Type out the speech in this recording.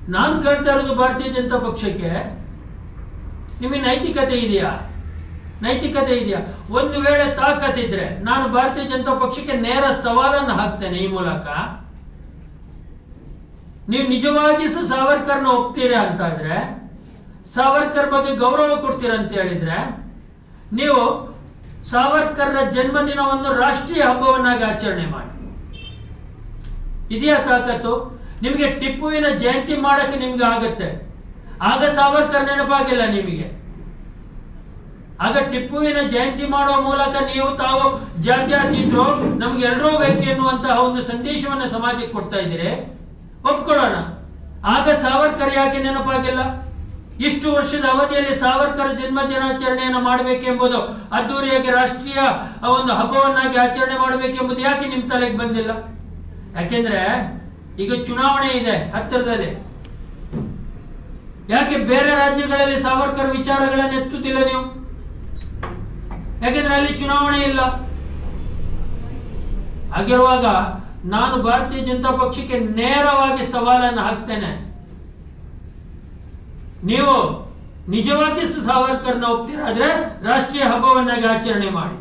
ನಾನು ಕೇಳ್ತಾ ಇರೋದು ಭಾರತೀಯ ಜನತಾ ಪಕ್ಷಕ್ಕೆ ನಿಮಗೆ ನೈತಿಕತೆ ಇದೆಯಾ ನೈತಿಕತೆ ಇದೆಯಾ ಒಂದು ವೇಳೆ ತಾಕತ್ತಿದ್ರೆ ನಾನು ಭಾರತೀಯ ಜನತಾ ಪಕ್ಷಕ್ಕೆ ನೇರ ಸವಾಲನ್ನು ಹಾಕ್ತೇನೆ ಈ ಮೂಲಕ ನೀವು ನಿಜವಾಗಿ ಸಹ ಸಾವರ್ಕರ್ನ ಒಪ್ತೀರಾ ಅಂತ ಇದ್ರೆ ಸಾವರ್ಕರ್ ಬಗ್ಗೆ ಗೌರವ ಕೊಡ್ತೀರಾ ಅಂತ ಹೇಳಿದ್ರೆ ನೀವು ಸಾವರ್ಕರ್ನ ಜನ್ಮದಿನವನ್ನು ರಾಷ್ಟ್ರೀಯ ಹಬ್ಬವನ್ನಾಗಿ ಆಚರಣೆ ಮಾಡಿ ಇದೆಯಾ ತಾಕತ್ತು ನಿಮಗೆ ಟಿಪ್ಪುವಿನ ಜಯಂತಿ ಮಾಡಕ್ಕೆ ನಿಮ್ಗೆ ಆಗತ್ತೆ ಆಗ ಸಾವರ್ಕರ್ ನೆನಪಾಗಿಲ್ಲ ನಿಮಗೆ ಆಗ ಟಿಪ್ಪುವಿನ ಜಯಂತಿ ಮಾಡುವ ಮೂಲಕ ನೀವು ತಾವು ಜಾತ್ಯತೀತರು ನಮ್ಗೆ ಎರಡರೂ ವ್ಯಕ್ತಿ ಎನ್ನುವಂತಹ ಒಂದು ಸಂದೇಶವನ್ನ ಸಮಾಜಕ್ಕೆ ಕೊಡ್ತಾ ಇದ್ದೀರಿ ಒಪ್ಕೊಳ್ಳೋಣ ಆಗ ಸಾವರ್ಕರ್ ಯಾಕೆ ನೆನಪಾಗಿಲ್ಲ ಇಷ್ಟು ವರ್ಷದ ಅವಧಿಯಲ್ಲಿ ಸಾವರ್ಕರ್ ಜನ್ಮ ದಿನಾಚರಣೆಯನ್ನು ಮಾಡಬೇಕೆಂಬುದು ಅದ್ದೂರಿಯಾಗಿ ರಾಷ್ಟ್ರೀಯ ಒಂದು ಹಬ್ಬವನ್ನಾಗಿ ಆಚರಣೆ ಮಾಡಬೇಕೆಂಬುದು ಯಾಕೆ ನಿಮ್ ತಲೆಗೆ ಬಂದಿಲ್ಲ ಯಾಕೆಂದ್ರೆ ಈಗ ಚುನಾವಣೆ ಇದೆ ಹತ್ತಿರದಲ್ಲಿ ಯಾಕೆ ಬೇರೆ ರಾಜ್ಯಗಳಲ್ಲಿ ಸಾವರ್ಕರ್ ವಿಚಾರಗಳನ್ನು ಎತ್ತುತ್ತಿಲ್ಲ ನೀವು ಯಾಕೆಂದ್ರೆ ಅಲ್ಲಿ ಚುನಾವಣೆ ಇಲ್ಲ ಹಾಗಿರುವಾಗ ನಾನು ಭಾರತೀಯ ಜನತಾ ಪಕ್ಷಕ್ಕೆ ನೇರವಾಗಿ ಸವಾಲನ್ನು ಹಾಕ್ತೇನೆ ನೀವು ನಿಜವಾಗಿ ಸಾವರ್ಕರ್ನ ಒಪ್ತೀರಾದ್ರೆ ರಾಷ್ಟ್ರೀಯ ಹಬ್ಬವನ್ನಾಗಿ ಆಚರಣೆ ಮಾಡಿ